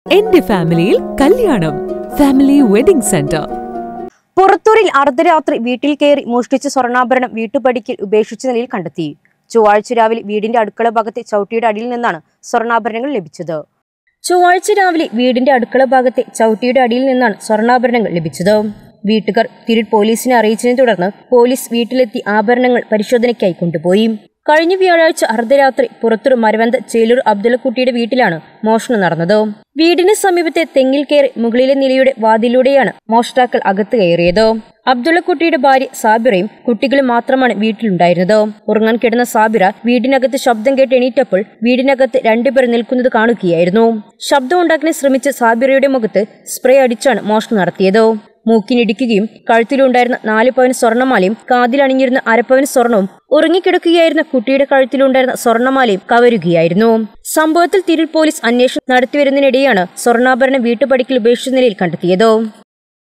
എന്റെ ഫാമിലിയിൽ കല്യാണം ഫാമിലി വെഡിംഗ് സെന്റർ പുറത്തൂരിൽ അർദ്ധരാത്രി വീട്ടിൽ കയറി മോഷ്ടിച്ച സ്വർണ്ണാഭരണം വീട്ടുപടിക്കൽ ഉപേക്ഷിച്ച നിലയിൽ കണ്ടെത്തി ചൊവ്വാഴ്ച രാവിലെ വീടിന്റെ അടുക്കള ഭാഗത്തെ ചവിട്ടിയുടെ അടിയിൽ നിന്നാണ് സ്വർണ്ണാഭരണങ്ങൾ ലഭിച്ചത് ചൊവ്വാഴ്ച രാവിലെ വീടിന്റെ അടുക്കള ഭാഗത്തെ ചവിട്ടിയുടെ അടിയിൽ നിന്നാണ് സ്വർണ്ണാഭരണങ്ങൾ ലഭിച്ചത് വീട്ടുകാർ തിരുൾ പോലീസിനെ അറിയിച്ചതിനെ തുടർന്ന് പോലീസ് വീട്ടിലെത്തി ആഭരണങ്ങൾ പരിശോധനയ്ക്കായി കൊണ്ടുപോയി കഴിഞ്ഞ വ്യാഴാഴ്ച അർദ്ധരാത്രി പുറത്തൂർ മരവന്ത ചേലൂർ അബ്ദുള്ളക്കുട്ടിയുടെ വീട്ടിലാണ് മോഷണം നടന്നത് വീടിന് സമീപത്തെ തെങ്ങിൽ കയറി മുകളിലെ നിലയുടെ വാതിലൂടെയാണ് മോഷ്ടാക്കൾ അകത്ത് കയറിയത് അബ്ദുള്ളക്കുട്ടിയുടെ ഭാര്യ സാബിറയും കുട്ടികളും മാത്രമാണ് വീട്ടിലുണ്ടായിരുന്നത് ഉറങ്ങാൻ കിടന്ന സാബിറ വീടിനകത്ത് ശബ്ദം കേട്ട് എണീറ്റപ്പോൾ വീടിനകത്ത് രണ്ടുപേർ നിൽക്കുന്നത് കാണുകയായിരുന്നു ശബ്ദം ഉണ്ടാക്കാൻ ശ്രമിച്ച സാബിറയുടെ മുഖത്ത് സ്പ്രേ അടിച്ചാണ് മോഷണം നടത്തിയത് മൂക്കിനിടിക്കുകയും കഴുത്തിലുണ്ടായിരുന്ന നാല് പവൻ സ്വർണ്ണമാലയും കാതിലണിഞ്ഞിരുന്ന അരപ്പവൻ സ്വർണവും ഉറങ്ങിക്കിടക്കുകയായിരുന്ന കുട്ടിയുടെ കഴുത്തിലുണ്ടായിരുന്ന സ്വർണ്ണമാലയും കവരുകയായിരുന്നു സംഭവത്തിൽ തിരുൾ പോലീസ് അന്വേഷണം നടത്തിവരുന്നതിനിടെയാണ് സ്വർണ്ണാഭരണം വീട്ടുപടിക്കൽ ഉപേക്ഷിച്ച നിലയിൽ കണ്ടെത്തിയത്